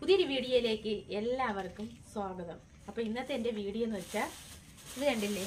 പുതിയൊരു വീഡിയോയിലേക്ക് എല്ലാവർക്കും സ്വാഗതം അപ്പോൾ ഇന്നത്തെ എൻ്റെ വീഡിയോ എന്ന് വെച്ചാൽ ഇത് കണ്ടില്ലേ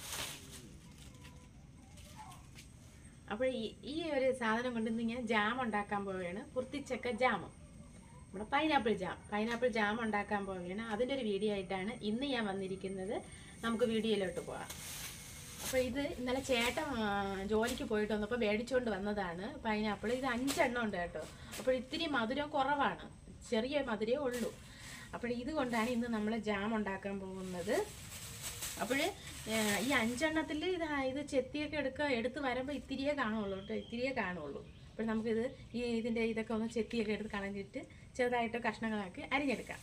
അപ്പോൾ ഈ ഈ ഒരു സാധനം കൊണ്ട് ഇന്ന് ഞാൻ ജാം ഉണ്ടാക്കാൻ പോവുകയാണ് പുർത്തിച്ചക്ക ജാമ് നമ്മുടെ പൈനാപ്പിൾ ജാം പൈനാപ്പിൾ ജാം ഉണ്ടാക്കാൻ പോവുകയാണ് അതിൻ്റെ ഒരു വീഡിയോ ആയിട്ടാണ് ഇന്ന് ഞാൻ വന്നിരിക്കുന്നത് നമുക്ക് വീഡിയോയിലോട്ട് പോകാം അപ്പോൾ ഇത് ഇന്നലെ ചേട്ടൻ ആ, ജോലിക്ക് പോയിട്ട് വന്നപ്പോൾ മേടിച്ചുകൊണ്ട് വന്നതാണ് പൈനാപ്പിൾ ഇത് അഞ്ചെണ്ണം ഉണ്ട് കേട്ടോ അപ്പോൾ ഇത്തിരി മധുരം കുറവാണ് ചെറിയ മധുരമേ ഉള്ളൂ അപ്പോൾ ഇത് കൊണ്ടാണ് ഇന്ന് നമ്മൾ ജാം ഉണ്ടാക്കാൻ പോകുന്നത് അപ്പോൾ ഈ അഞ്ചെണ്ണത്തിൽ ഇത് ഇത് ചെത്തിയൊക്കെ എടുക്കുക എടുത്ത് വരുമ്പോൾ ഇത്തിരിയേ കാണുള്ളൂ കേട്ടോ ഇത്തിരിയേ കാണുള്ളൂ അപ്പോൾ നമുക്കിത് ഈ ഇതിൻ്റെ ഇതൊക്കെ ഒന്ന് ചെത്തിയൊക്കെ എടുത്ത് കളഞ്ഞിട്ട് ചെറുതായിട്ട് കഷ്ണങ്ങളാക്കി അരിഞ്ഞെടുക്കാം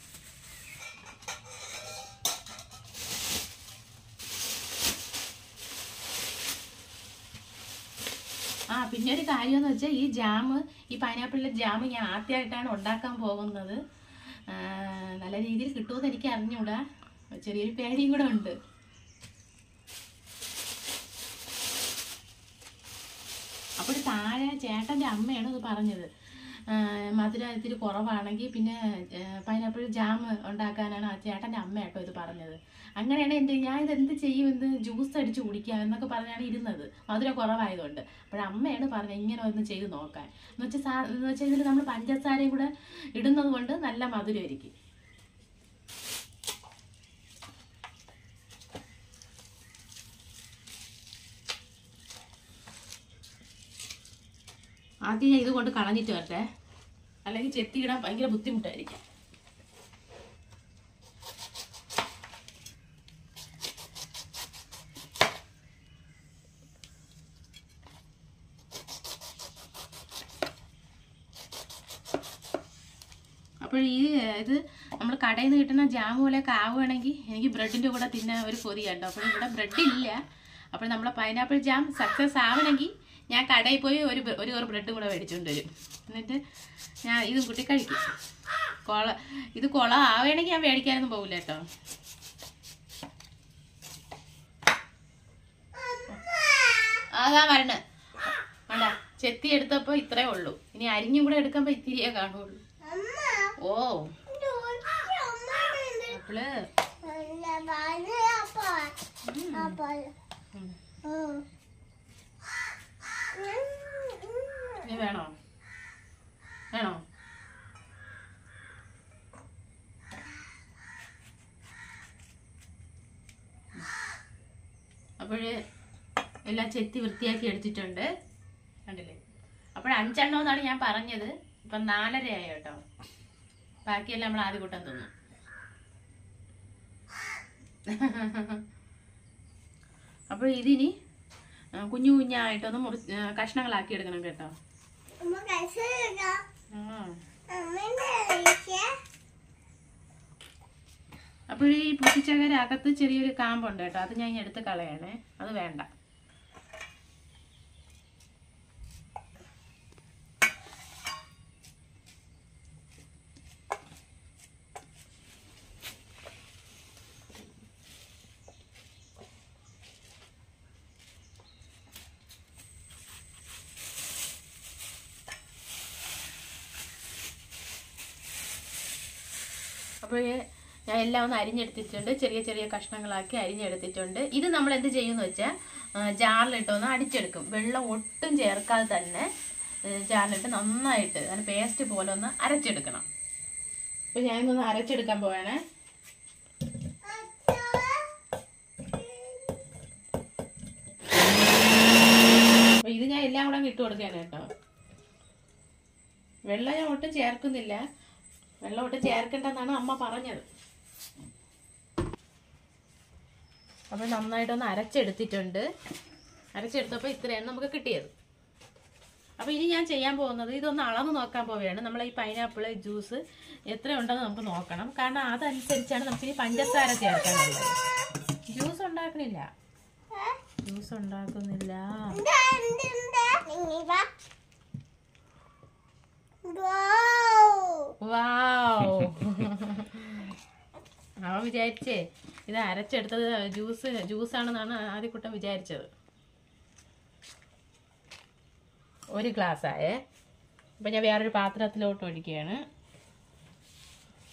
ആ പിന്നെ ഒരു കാര്യം എന്ന് വെച്ചാൽ ഈ ജാം ഈ പൈനാപ്പിളിലെ ജാം ഞാൻ ആദ്യമായിട്ടാണ് ഉണ്ടാക്കാൻ പോകുന്നത് ആ, നല്ല രീതിയിൽ കിട്ടുമെന്ന് എനിക്ക് അറിഞ്ഞൂടാ ചെറിയൊരു പേടിയും കൂടെ ഉണ്ട് അപ്പോൾ താഴെ ചേട്ടൻ്റെ അമ്മയാണ് ഇത് പറഞ്ഞത് ആ, മധുരം ഇത്തിരി കുറവാണെങ്കിൽ പിന്നെ പൈനാപ്പിൾ ജാം ഉണ്ടാക്കാനാണ് ആ ചേട്ടൻ്റെ അമ്മ കേട്ടോ ഇത് പറഞ്ഞത് അങ്ങനെയാണ് എൻ്റെ ഞാൻ ഇത് എന്ത് ചെയ്യും എന്ത് ജ്യൂസ് അടിച്ച് കുടിക്കാം എന്നൊക്കെ പറഞ്ഞാണ് ഇരുന്നത് മധുരം കുറവായതുകൊണ്ട് അപ്പോൾ അമ്മയാണ് പറഞ്ഞത് ഇങ്ങനെ ഒന്ന് ചെയ്ത് നോക്കാൻ എന്ന് വെച്ചാൽ സാ എന്ന് വെച്ചാൽ ഇതിൽ നമ്മൾ പഞ്ചസാരയും കൂടെ ഇടുന്നത് കൊണ്ട് നല്ല മധുരമായിരിക്കും ആദ്യം ഞാൻ ഇത് കൊണ്ട് കളഞ്ഞിട്ട് വരട്ടെ അല്ലെങ്കിൽ ചെത്തിയിടാൻ ഭയങ്കര ബുദ്ധിമുട്ടായിരിക്കും അപ്പോൾ ഈ ഇത് നമ്മൾ കടയിൽ നിന്ന് കിട്ടുന്ന ജാം പോലെയൊക്കെ ആവുകയാണെങ്കിൽ എനിക്ക് ബ്രെഡിൻ്റെ കൂടെ തിന്നാൻ ഒരു കൊതി കേട്ടോ അപ്പോൾ ഇവിടെ ബ്രെഡ് ഇല്ല അപ്പോൾ നമ്മളെ പൈനാപ്പിൾ ജാം സക്സസ് ആവണമെങ്കിൽ ഞാൻ കടയിൽ പോയി ഒരു ബ്ര- ഒരു ഒരു ബ്രെഡ് കൂടെ മേടിച്ചുകൊണ്ട് വരും എന്നിട്ട് ഞാൻ ഇതും കൂട്ടി കഴിക്കും കൊള ഇത് കൊള ആവുകയാണെങ്കിൽ ഞാൻ മേടിക്കാനൊന്നും പോകില്ല കേട്ടോ അതാ വരണ വേണ്ട ചെത്തി എടുത്തപ്പോൾ ഇത്രേ ഉള്ളൂ ഇനി അരിഞ്ഞും കൂടെ എടുക്കുമ്പോൾ ഇത്തിരിയേ കാണുള്ളൂ ഓ അപ്പള് ഉം. ഇനി വേണോ വേണോ അപ്പോഴ് എല്ലാം ചെത്തി വൃത്തിയാക്കി എടുത്തിട്ടുണ്ട് കണ്ടില്ലേ അപ്പോൾ അഞ്ചെണ്ണം എന്നാണ് ഞാൻ പറഞ്ഞത് ഇപ്പം നാലര ആയി കേട്ടോ ബാക്കിയെല്ലാം നമ്മൾ ആദ്യ കൂട്ടം തിന്നു അപ്പോൾ ഇതിനി ആ, കുഞ്ഞു കുഞ്ഞായിട്ടൊന്ന് മുറി ആ, കഷ്ണങ്ങളാക്കി എടുക്കണം കേട്ടോ ആ അപ്പോൾ ഈ പൊട്ടിച്ചകര അകത്ത് ചെറിയൊരു കാമ്പുണ്ട് കേട്ടോ അത് ഞാൻ ഇനി എടുത്ത് കളയണേ അത് വേണ്ട അപ്പോൾ ഞാൻ എല്ലാം ഒന്ന് അരിഞ്ഞെടുത്തിട്ടുണ്ട് ചെറിയ ചെറിയ കഷ്ണങ്ങളാക്കി അരിഞ്ഞെടുത്തിട്ടുണ്ട് ഇത് നമ്മൾ എന്ത് ചെയ്യുമെന്ന് വെച്ചാൽ ജാറിലിട്ടൊന്ന് അടിച്ചെടുക്കും വെള്ളം ഒട്ടും ചേർക്കാതെ തന്നെ ആ, ജാറിലിട്ട് നന്നായിട്ട് അതിന് പേസ്റ്റ് പോലെ ഒന്ന് അരച്ചെടുക്കണം അപ്പോൾ ഞാനിതൊന്ന് അരച്ചെടുക്കാൻ പോവാണേ അപ്പോൾ ഇത് ഞാൻ എല്ലാം കൂടെ അങ്ങ് ഇട്ട് കൊടുക്കുകയാണ് കേട്ടോ വെള്ളം ഞാൻ ഒട്ടും ചേർക്കുന്നില്ല വെള്ളം ഒട്ടും ചേർക്കണ്ടെന്നാണ് അമ്മ പറഞ്ഞത് അപ്പോൾ നന്നായിട്ടൊന്ന് അരച്ചെടുത്തിട്ടുണ്ട് അരച്ചെടുത്തപ്പോൾ ഇത്രയാണ് നമുക്ക് കിട്ടിയത് അപ്പോൾ ഇനി ഞാൻ ചെയ്യാൻ പോകുന്നത് ഇതൊന്ന് അളന്ന് നോക്കാൻ പോവുകയാണ് നമ്മൾ ഈ പൈനാപ്പിൾ ജ്യൂസ് എത്ര ഉണ്ടെന്ന് നമുക്ക് നോക്കണം കാരണം അതനുസരിച്ചാണ് നമുക്ക് ഇനി പഞ്ചസാര ചേർക്കാനുള്ളത് ജ്യൂസ് ഉണ്ടാക്കണില്ല ജ്യൂസ് ഉണ്ടാക്കുന്നില്ല വാവ് അവൻ വിചാരിച്ചേ ഇത് അരച്ചെടുത്തത് ജ്യൂസ് ജ്യൂസാണെന്നാണ് ആദ്യക്കുട്ടൻ വിചാരിച്ചത് ഒരു ഗ്ലാസ് ആയേ അപ്പം ഞാൻ വേറൊരു പാത്രത്തിലോട്ട് ഒഴിക്കുകയാണ്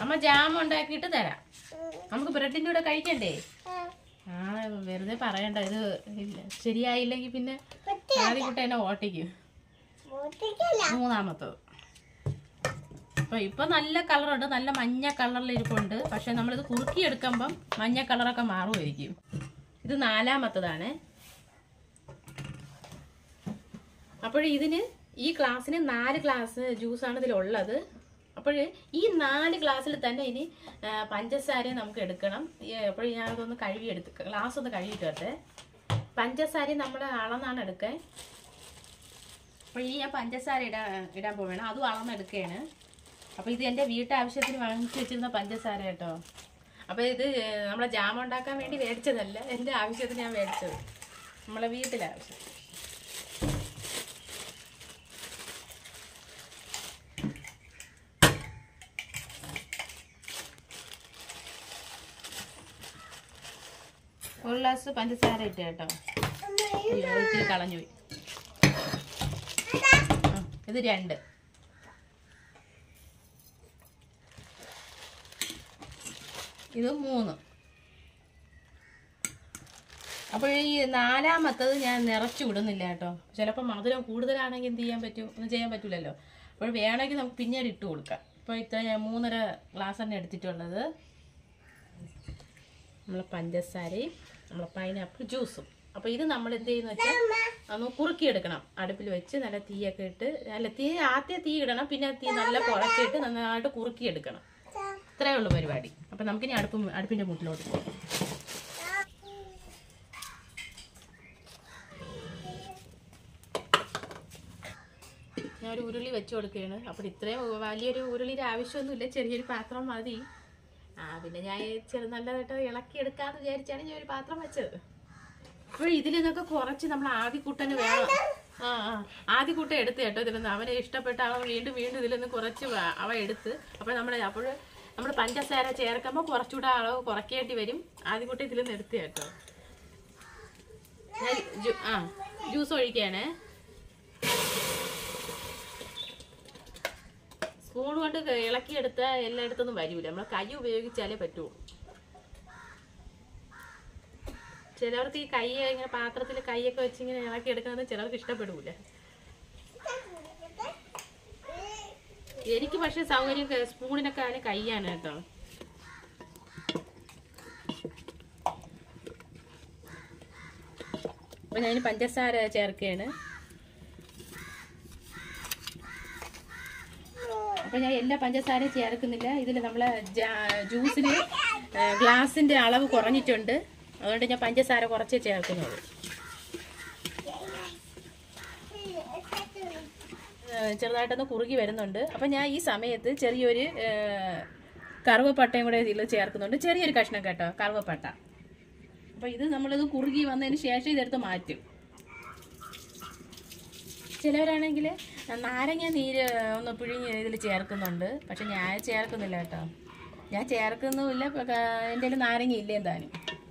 അമ്മ ജാം ഉണ്ടാക്കിയിട്ട് തരാം നമുക്ക് ബ്രെഡിന്റെ കൂടെ കഴിക്കണ്ടേ ആ വെറുതെ പറയണ്ട ഇത് ഇല്ല ശരിയായില്ലെങ്കിൽ പിന്നെ ആദ്യം കൂട്ട എന്നെ ഓട്ടിക്കും മൂന്നാമത്തത് അപ്പൊ ഇപ്പൊ നല്ല കളറുണ്ട് നല്ല മഞ്ഞ കളറിൽ ഇരിപ്പുണ്ട് പക്ഷെ നമ്മളിത് കുറുക്കി എടുക്കുമ്പം മഞ്ഞ കളറൊക്കെ മാറുമായിരിക്കും ഇത് നാലാമത്തതാണ് അപ്പോൾ ഇതിന് ഈ ഗ്ലാസ്സിന് നാല് ഗ്ലാസ് ജ്യൂസാണ് ഇതിലുള്ളത് അപ്പോൾ ഈ നാല് ഗ്ലാസ്സിൽ തന്നെ ഇനി ആ, പഞ്ചസാര നമുക്ക് എടുക്കണം അപ്പോൾ ഞാനതൊന്ന് കഴുകി എടുത്ത് ഗ്ലാസ് ഒന്ന് കഴുകിയിട്ട് വരട്ടെ പഞ്ചസാര നമ്മൾ അളന്നാണ് എടുക്കാൻ അപ്പോൾ ഇനി ഞാൻ പഞ്ചസാര ഇടാൻ ഇടാൻ പോവുകയാണ് അതും അളന്നെടുക്കുകയാണ് അപ്പോൾ ഇത് എൻ്റെ വീട്ടാവശ്യത്തിന് വാങ്ങിച്ചു വെച്ചിരുന്ന പഞ്ചസാര കേട്ടോ അപ്പോൾ ഇത് നമ്മളെ ജാമ ഉണ്ടാക്കാൻ വേണ്ടി മേടിച്ചതല്ല എൻ്റെ ആവശ്യത്തിന് ഞാൻ മേടിച്ചത് നമ്മളെ വീട്ടിലെ ആവശ്യം ഒരു ഗ്ലാസ് പഞ്ചസാര ഇട്ട് കേട്ടോ അയ്യോ, അത് ഇത്തിരി കളഞ്ഞു പോയി ആ, ഇത് രണ്ട് ഇത് മൂന്ന് അപ്പോൾ ഈ നാലാമത്തത് ഞാൻ നിറച്ചു വിടുന്നില്ല കേട്ടോ ചിലപ്പോൾ മധുരം കൂടുതലാണെങ്കിൽ എന്ത് ചെയ്യാൻ പറ്റും ഒന്നും ചെയ്യാൻ പറ്റില്ലല്ലോ അപ്പോൾ വേണമെങ്കിൽ നമുക്ക് പിന്നീട് ഇട്ട് കൊടുക്കാം ഇപ്പോൾ ഇത്ര ഞാൻ മൂന്നര ഗ്ലാസ് തന്നെ എടുത്തിട്ടുള്ളത് നമ്മളെ പഞ്ചസാരയും നമ്മളെ പൈനാപ്പിൾ ജ്യൂസും അപ്പോൾ ഇത് നമ്മൾ എന്ത് ചെയ്യുന്ന വെച്ചാൽ ഒന്ന് കുറുക്കിയെടുക്കണം അടുപ്പിൽ വെച്ച് നല്ല തീയൊക്കെ ഇട്ട് നല്ല തീ ആദ്യം തീ ഇടണം പിന്നെ തീ നല്ല കുറച്ചിട്ട് നന്നായിട്ട് കുറുക്കിയെടുക്കണം ഇത്രയേ ഉള്ളൂ പരിപാടി അപ്പം നമുക്കിനി അടുപ്പ് അടുപ്പിൻ്റെ മുട്ടിലോട്ട് പോകാം ഞാൻ ഒരു ഉരുളി വെച്ച് കൊടുക്കുകയാണ് അപ്പോൾ ഇത്രയും വലിയൊരു ഉരുളിയുടെ ആവശ്യമൊന്നുമില്ല ചെറിയൊരു പാത്രം മതി ആ പിന്നെ ഞാൻ ചെറു നല്ലതായിട്ട് ഇളക്കി എടുക്കാന്ന് വിചാരിച്ചാണ് ഞാൻ ഒരു പാത്രം വെച്ചത് അപ്പോൾ ഇതിൽ നിന്നൊക്കെ കുറച്ച് നമ്മൾ ആദ്യക്കൂട്ടന് വേണം ആ ആ ആദ്യക്കൂട്ടം എടുത്ത് കേട്ടോ ഇതിൽ നിന്ന് അവനെ ഇഷ്ടപ്പെട്ട അവൻ വീണ്ടും വീണ്ടും ഇതിൽ നിന്ന് കുറച്ച് വ- അവ എടുത്ത് അപ്പോൾ നമ്മൾ അപ്പോൾ നമ്മൾ പഞ്ചസാര ചേർക്കുമ്പോൾ കുറച്ചുകൂടെ അളവ് കുറയ്ക്കേണ്ടി വരും ആദ്യക്കൂട്ടം ഇതിൽ നിന്ന് എടുത്ത് കേട്ടോ ഞാൻ ജ്യൂ- ആ ജ്യൂസ് ഒഴിക്കുകയാണേ സ്പൂൺ കൊണ്ട് ഇളക്കിയെടുത്ത എല്ലായിടത്തൊന്നും വരൂല നമ്മൾ കൈ ഉപയോഗിച്ചാലേ പറ്റുള്ളൂ ചിലവർക്ക് ഈ കൈ ഇങ്ങനെ പാത്രത്തിൽ കൈയൊക്കെ വെച്ച് ഇങ്ങനെ ഇളക്കി എടുക്കുന്നത് ചിലർക്ക് ഇഷ്ടപ്പെടൂല എനിക്ക് പക്ഷെ സൗകര്യം ക- സ്പൂണിനൊക്കെ ആയാലും കൈയാണ് കേട്ടോ അപ്പൊ ഞാൻ പഞ്ചസാര ചേർക്കുകയാണ് അപ്പൊ ഞാൻ എല്ലാ പഞ്ചസാരയും ചേർക്കുന്നില്ല ഇതിൽ നമ്മളെ ജ്യൂസിന് ഗ്ലാസിന്റെ അളവ് കുറഞ്ഞിട്ടുണ്ട് അതുകൊണ്ട് ഞാൻ പഞ്ചസാര കുറച്ചേ ചേർക്കുന്നുള്ളൂ ഏഹ് ചെറുതായിട്ടൊന്ന് കുറുകി വരുന്നുണ്ട് അപ്പം ഞാൻ ഈ സമയത്ത് ചെറിയൊരു ഏഹ്, കറുവപ്പട്ടയും കൂടെ ഇതിൽ ചേർക്കുന്നുണ്ട് ചെറിയൊരു കഷ്ണം കേട്ടോ കറുവപ്പട്ട അപ്പം ഇത് നമ്മളിത് കുറുകി വന്നതിന് ശേഷം ഇതെടുത്ത് മാറ്റും ചിലവരാണെങ്കിൽ നാരങ്ങ നീര് ഒന്ന് പിഴിഞ്ഞ് ഇതിൽ ചേർക്കുന്നുണ്ട് പക്ഷെ ഞാൻ ചേർക്കുന്നില്ല കേട്ടോ ഞാൻ ചേർക്കുന്നുമില്ല എൻ്റെ കയ്യിൽ നാരങ്ങ ഇല്ലേ താനും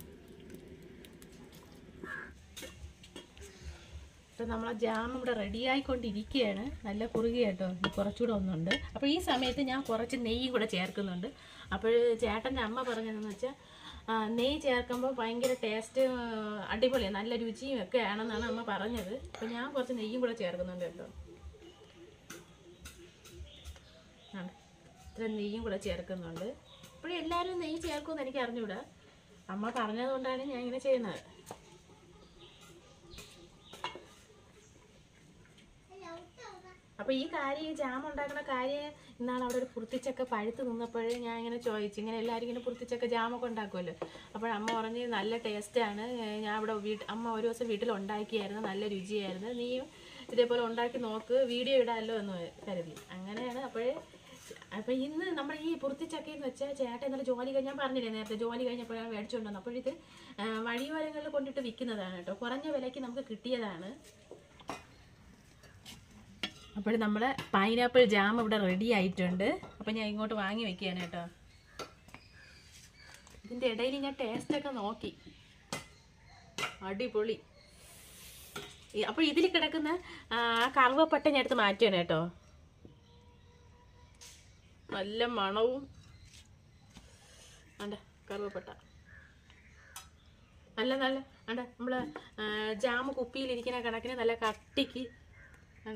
ഇപ്പം നമ്മളെ ജാം ഇവിടെ റെഡി ആയിക്കൊണ്ടിരിക്കുകയാണ് നല്ല കുറുകി കേട്ടോ ഇനി കുറച്ചുകൂടെ ഒന്നുണ്ട് അപ്പോൾ ഈ സമയത്ത് ഞാൻ കുറച്ച് നെയ്യും കൂടെ ചേർക്കുന്നുണ്ട് അപ്പോൾ ചേട്ടൻ്റെ അമ്മ പറഞ്ഞതെന്ന് വെച്ചാൽ ആ, നെയ്യ് ചേർക്കുമ്പോൾ ഭയങ്കര ടേസ്റ്റ് അടിപൊളിയാണ് നല്ല രുചിയും ഒക്കെ ആണെന്നാണ് അമ്മ പറഞ്ഞത് അപ്പോൾ ഞാൻ കുറച്ച് നെയ്യും കൂടെ ചേർക്കുന്നുണ്ട് കേട്ടോ ആ, ഇത്ര നെയ്യും കൂടെ ചേർക്കുന്നുണ്ട് ഇപ്പോഴും എല്ലാവരും നെയ്യ് ചേർക്കുമെന്ന് എനിക്ക് അറിഞ്ഞൂടാ അമ്മ പറഞ്ഞതുകൊണ്ടാണ് ഞാൻ ഇങ്ങനെ ചെയ്യുന്നത് അപ്പൊ ഈ കാര്യം ഈ ജാം ഉണ്ടാക്കുന്ന കാര്യം ഇന്നാൾ അവിടെ ഒരു പുറത്തിച്ചക്ക പഴുത്ത് നിന്നപ്പോഴേ ഞാൻ ഇങ്ങനെ ചോദിച്ചു ഇങ്ങനെ എല്ലാവരും ഇങ്ങനെ പുറത്തിച്ചക്ക ജാമൊക്കെ ഉണ്ടാക്കുമല്ലോ അപ്പോൾ അമ്മ പറഞ്ഞ് നല്ല ടേസ്റ്റാണ് ഞാൻ ഇവിടെ വീട്ട് അമ്മ ഒരു ദിവസം വീട്ടിൽ ഉണ്ടാക്കിയായിരുന്നു നല്ല രുചിയായിരുന്നു നീയും ഇതേപോലെ ഉണ്ടാക്കി നോക്ക് വീഡിയോ ഇടാമല്ലോ എന്ന് കരുതി അങ്ങനെയാണ് അപ്പോഴേ അപ്പൊ ഇന്ന് നമ്മൾ ഈ പുറത്തിച്ചക്ക എന്ന് വെച്ചാൽ ചേട്ടൻ ഇന്നലെ ജോലി കഴിഞ്ഞ് ഞാൻ പറഞ്ഞില്ലേ നേരത്തെ ജോലി കഴിഞ്ഞപ്പോഴാണ് മേടിച്ചുകൊണ്ട് വന്നത് അപ്പോഴിത് ആ, വഴിയോരങ്ങളിൽ കൊണ്ടിട്ട് വിൽക്കുന്നതാണ് കേട്ടോ കുറഞ്ഞ വിലയ്ക്ക് നമുക്ക് കിട്ടിയതാണ് അപ്പോൾ നമ്മുടെ പൈനാപ്പിൾ ജാം ഇവിടെ റെഡി ആയിട്ടുണ്ട് അപ്പോൾ ഞാൻ ഇങ്ങോട്ട് വാങ്ങി വെക്കുകയാണ് കേട്ടോ ഇതിൻ്റെ ഇടയിൽ ഞാൻ ടേസ്റ്റൊക്കെ നോക്കി അടിപൊളി ഈ- അപ്പോൾ ഇതിൽ കിടക്കുന്ന ആ കറുവപ്പട്ട ഞാൻ എടുത്ത് മാറ്റുകയാണ് കേട്ടോ നല്ല മണവും അണ്ട കറുവപ്പട്ട നല്ല നല്ല അണ്ട നമ്മള് ആ, ജാമ് കുപ്പിയിലിരിക്കുന്ന കണക്കിന് നല്ല കട്ടിക്ക് അണ്ട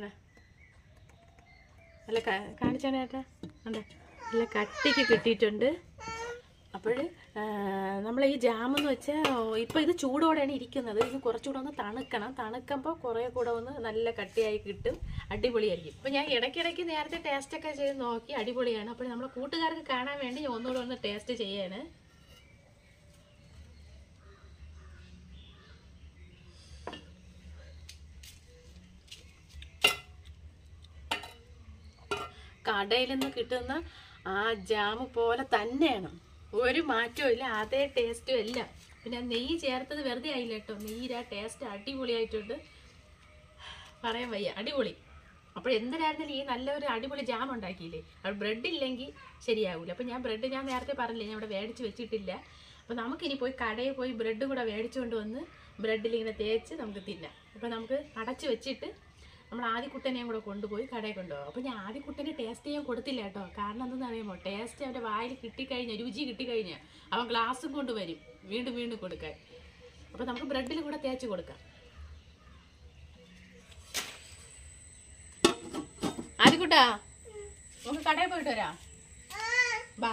നല്ല കാണിച്ചാണ് ചേട്ടാ അണ്ട നല്ല കട്ടിക്ക് കിട്ടിയിട്ടുണ്ട് അപ്പോൾ നമ്മൾ ഈ ജാമെന്ന് വെച്ചാൽ ഇപ്പോൾ ഇത് ചൂടോടെയാണ് ഇരിക്കുന്നത് ഇത് കുറച്ചുകൂടെ ഒന്ന് തണുക്കണം തണുക്കുമ്പോൾ കുറേ കൂടെ ഒന്ന് നല്ല കട്ടിയായി കിട്ടും അടിപൊളിയായിരിക്കും അപ്പോൾ ഞാൻ ഇടയ്ക്കിടയ്ക്ക് നേരത്തെ ടേസ്റ്റൊക്കെ ചെയ്ത് നോക്കി അടിപൊളിയാണ് അപ്പോൾ നമ്മളെ കൂട്ടുകാർക്ക് കാണാൻ വേണ്ടി ഞാൻ ഒന്നുകൂടെ ഒന്ന് ടേസ്റ്റ് ചെയ്യാണ് കടയിൽ നിന്ന് കിട്ടുന്ന ആ ജാം പോലെ തന്നെയാണ് ഒരു മാറ്റവും ഇല്ല അതേ ടേസ്റ്റും ഇല്ല പിന്നെ നെയ്യ് ചേർത്തത് വെറുതെ ആയില്ല കേട്ടോ നെയ്യിൽ ആ ടേസ്റ്റ് അടിപൊളിയായിട്ടുണ്ട് പറയാൻ വയ്യ അടിപൊളി അപ്പോൾ എന്തിനായിരുന്നാലും ഈ നല്ലൊരു അടിപൊളി ജാം ഉണ്ടാക്കിയില്ലേ അപ്പോൾ ബ്രെഡ് ഇല്ലെങ്കിൽ ശരിയാവില്ല അപ്പോൾ ഞാൻ ബ്രെഡ് ഞാൻ നേരത്തെ പറഞ്ഞില്ലേ ഞാൻ ഇവിടെ മേടിച്ച് വെച്ചിട്ടില്ല അപ്പോൾ നമുക്കിനി പോയി കടയിൽ പോയി ബ്രെഡ് കൂടെ മേടിച്ചുകൊണ്ട് വന്ന് ബ്രെഡിൽ ഇങ്ങനെ തേച്ച് നമുക്ക് തിന്നാം അപ്പോൾ നമുക്ക് അടച്ച് വെച്ചിട്ട് നമ്മൾ ആദ്യക്കുട്ടനെയും കൂടെ കൊണ്ടുപോയി കടയിൽ കൊണ്ടുപോകും അപ്പോൾ ഞാൻ ആദ്യക്കുട്ടന് ടേസ്റ്റ് ചെയ്യാൻ കൊടുത്തില്ല കേട്ടോ കാരണം എന്തെന്ന് അറിയുമോ ടേസ്റ്റ് അവൻ്റെ വായിൽ കിട്ടിക്കഴിഞ്ഞാൽ രുചി കിട്ടിക്കഴിഞ്ഞാൽ അവൻ ഗ്ലാസും കൊണ്ട് വരും വീണ്ടും വീണ്ടും കൊടുക്കാൻ അപ്പോൾ നമുക്ക് ബ്രെഡിൽ കൂടെ തേച്ച് കൊടുക്കാം ആദ്യക്കുട്ടാ നമുക്ക് കടയിൽ പോയിട്ട് വരാം ബാ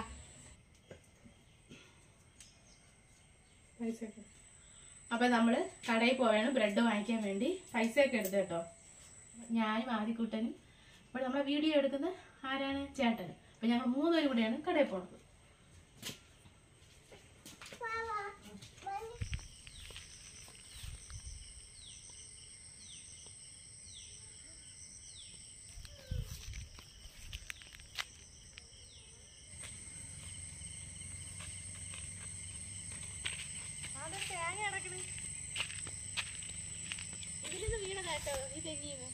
പൈസ അപ്പൊ നമ്മള് കടയിൽ പോയാണ് ബ്രെഡ് വാങ്ങിക്കാൻ വേണ്ടി പൈസയൊക്കെ എടുത്ത് കേട്ടോ ഞാനും ആദ്യക്കുട്ടനും അപ്പോൾ നമ്മളെ വീഡിയോ എടുക്കുന്ന ആരാണ് ചേട്ടൻ അപ്പൊ ഞങ്ങൾ മൂന്നുപേരും കൂടെയാണ് കടയിൽ പോണത് ഇതിലിന്ന് വീണതാട്ടോ ഈ തെങ്ങിന്ന്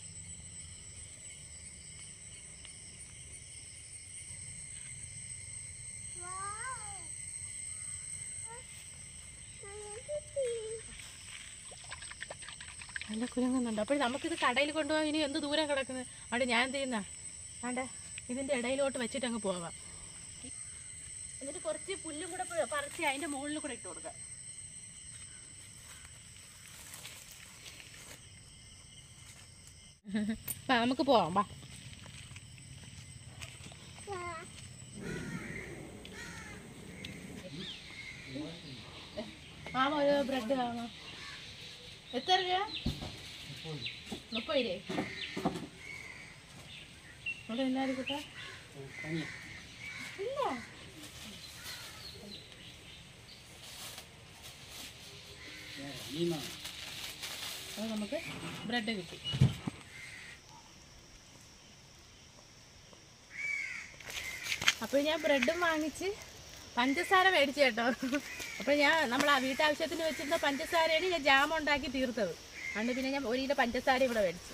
നല്ല കുരങ്ങുന്നുണ്ട് അപ്പോൾ നമുക്കിത് കടയിൽ കൊണ്ടുപോകാൻ ഇനി എന്ത് ദൂരം കിടക്കുന്നത് അവിടെ ഞാൻ എന്ത് ചെയ്യുന്ന ആണ്ടെ ഇതിൻ്റെ ഇടയിലോട്ട് വെച്ചിട്ട് അങ്ങ് പോവാം എന്നിട്ട് കുറച്ച് പുല്ലും കൂടെ പ- പറിച്ച് അതിൻ്റെ മുകളിൽ കൂടെ ഇട്ട് കൊടുക്കാം വാ നമുക്ക് പോവാം വാ മാമ ഒരു ബ്രെഡ് വാങ്ങാം എത്ര രൂപ മുപ്പത് രൂപ ഇവിടെ എല്ലാവരും കൂട്ടാ ഇല്ല അത് നമുക്ക് ബ്രെഡ് കിട്ടി അപ്പോൾ ഞാൻ ബ്രെഡും വാങ്ങിച്ച് പഞ്ചസാര മേടിച്ചു കേട്ടോ അപ്പോൾ ഞാൻ നമ്മൾ ആ വീട്ടാവശ്യത്തിന് വെച്ചിരുന്ന പഞ്ചസാരയാണ് ഞാൻ ജാം ഉണ്ടാക്കി തീർത്തത് അതുകൊണ്ട് പിന്നെ ഞാൻ ഒരു കിലോ പഞ്ചസാര ഇവിടെ മേടിച്ചു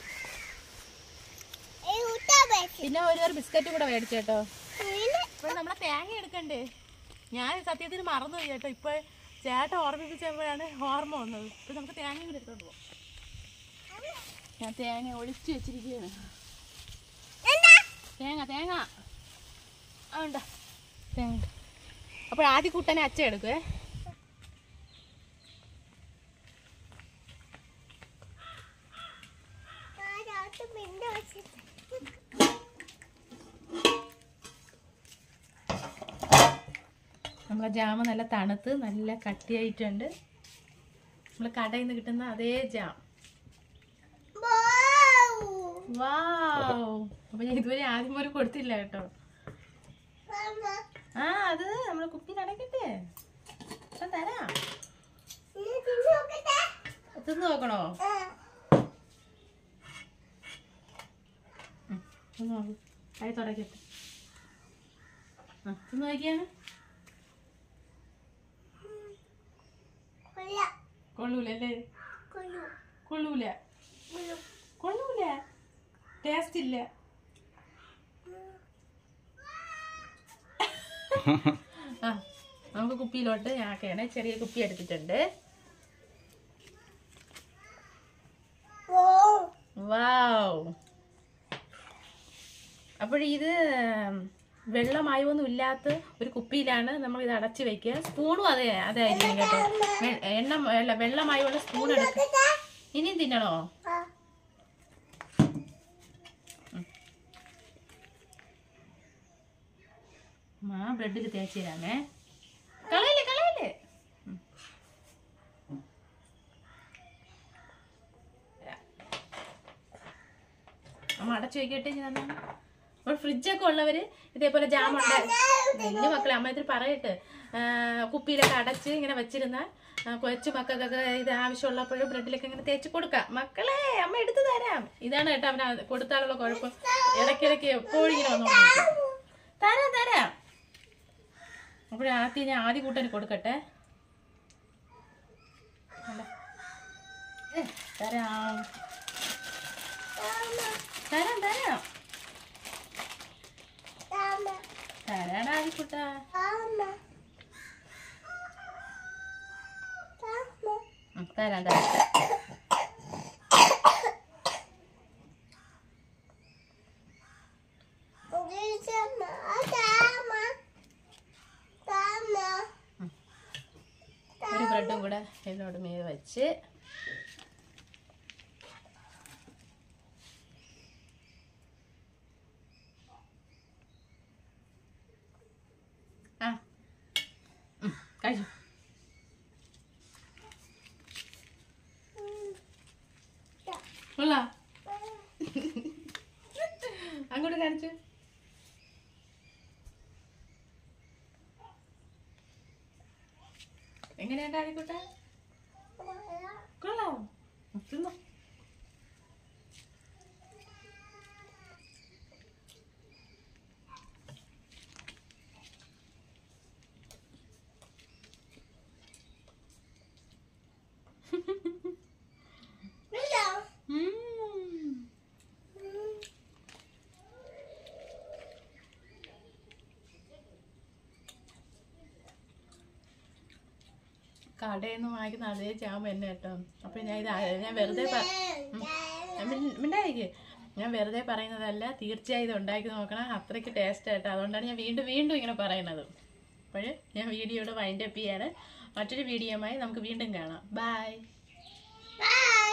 പിന്നെ ഒരു ഒരു ബിസ്ക്കറ്റ് കൂടെ മേടിച്ചു കേട്ടോ ഇപ്പോൾ നമ്മളെ തേങ്ങ എടുക്കണ്ടേ ഞാൻ സത്യത്തിന് മറന്നു പോയി കേട്ടോ ഇപ്പോൾ ചേട്ടൻ ഓർമ്മിപ്പിച്ചപ്പോഴാണ് ഓർമ്മ വന്നത് ഇപ്പോൾ നമുക്ക് തേങ്ങ കൂടെ എടുത്തോണ്ട് പോകാം ഞാൻ തേങ്ങ ഒളിച്ചു വെച്ചിരിക്കുകയാണ് തേങ്ങ തേങ്ങ ആ ഉണ്ടോ തേങ്ങ അപ്പോൾ ആദ്യ കൂട്ടനെ അച്ഛ എടുക്കുവേ നമ്മളെ ജാമ് നല്ല തണുത്ത് നല്ല കട്ടിയായിട്ടുണ്ട് നമ്മൾ കടയിൽ നിന്ന് കിട്ടുന്ന അതേ ജാം വാവ് അപ്പൊ ഞാൻ ഇതുവരെ ആദ്യം ഒരു കൊടുത്തില്ല കേട്ടോ ആ അത് നമ്മളെ കുപ്പി നടക്കട്ടെ ഇപ്പം തരാം തിന്ന് നോക്കണോ ഉം, തിന്ന് നോക്ക് കൈ തുടക്കട്ടെ ആ തിന്ന് നോക്കിയാണ് കൊള്ളൂലല്ലേ കൊള്ളൂല കൊള്ളൂല ടേസ്റ്റ് ഇല്ല ആ നമുക്ക് കുപ്പിയിലോട്ട് ഞാക്കയാണ് ചെറിയ കുപ്പി എടുത്തിട്ടുണ്ട് വാവ് അപ്പോൾ ഇത് വെള്ളമായൊന്നും ഇല്ലാത്ത ഒരു കുപ്പിയിലാണ് നമ്മൾ ഇത് അടച്ചു വെക്കുക സ്പൂണും അതെ അതായിരിക്കും കേട്ടോ വെ- എണ്ണ അല്ല വെള്ളമായുള്ള സ്പൂൺ എടുക്കുക ഇനിയും തിന്നണോ മാ ബ്രെഡിൽ തേച്ച് തരാമേ കളയല്ലേ കളയല്ലേ ഉം. അമ്മ അടച്ചു വെക്കട്ടെ ഞാൻ അപ്പോൾ ഫ്രിഡ്ജൊക്കെ ഉള്ളവര് ഇതേപോലെ ജാം ഉണ്ടാക്കി വലിയ മക്കളെ അമ്മ ഇതിൽ പറയട്ടെ ആ, കുപ്പിയിലൊക്കെ അടച്ച് ഇങ്ങനെ വെച്ചിരുന്ന ആ, കൊച്ചു മക്കൾക്കൊക്കെ ഇത് ആവശ്യമുള്ളപ്പോഴും ബ്രെഡിലൊക്കെ ഇങ്ങനെ തേച്ച് കൊടുക്കാം മക്കളെ അമ്മ എടുത്തു തരാം ഇതാണ് കേട്ടോ അവന് കൊടുത്താലുള്ള കുഴപ്പം ഇടയ്ക്കിടയ്ക്ക് എപ്പോഴും ഇങ്ങനെ വന്നോണ്ടിരിക്കും തരാം തരാം അപ്പോൾ ആദ്യം ഞാൻ ആദ്യ കൂട്ടന് കൊടുക്കട്ടെ അല്ല. ഏ, തരാം തരാം തരാം തരാടാ ആദ്യക്കുട്ട തരാം തരാം ഒരു ബ്രെഡും കൂടെ ഇതിനോട് മീത് വെച്ച് ആ ഉം, കഴിച്ചു കൊള്ളാ അങ്ങോട്ട് കാണിച്ചു എങ്ങനെയുണ്ട് ആദ്യക്കൂട്ട കൊള്ളാം തിന്നോ ഉം. കടയിൽ നിന്ന് വാങ്ങിക്കുന്ന അതേ ജാം തന്നെ കേട്ടോ അപ്പൊ ഞാൻ ഇത് ആ- ഞാൻ വെറുതെ പ- ഉം. ഞാൻ മിണ്ട- മിണ്ടായിരിക്ക് ഞാൻ വെറുതെ പറയുന്നതല്ല തീർച്ചയായും ഇത് ഉണ്ടാക്കി നോക്കണം അത്രയ്ക്ക് ടേസ്റ്റ് ആയിട്ട് അതുകൊണ്ടാണ് ഞാൻ വീണ്ടും വീണ്ടും ഇങ്ങനെ പറയുന്നത് അപ്പോൾ ഞാൻ വീഡിയോയുടെ വൈൻഡ് അപ്പ് ചെയ്യാണ് മറ്റൊരു വീഡിയോയുമായി നമുക്ക് വീണ്ടും കാണാം ബൈ Bye.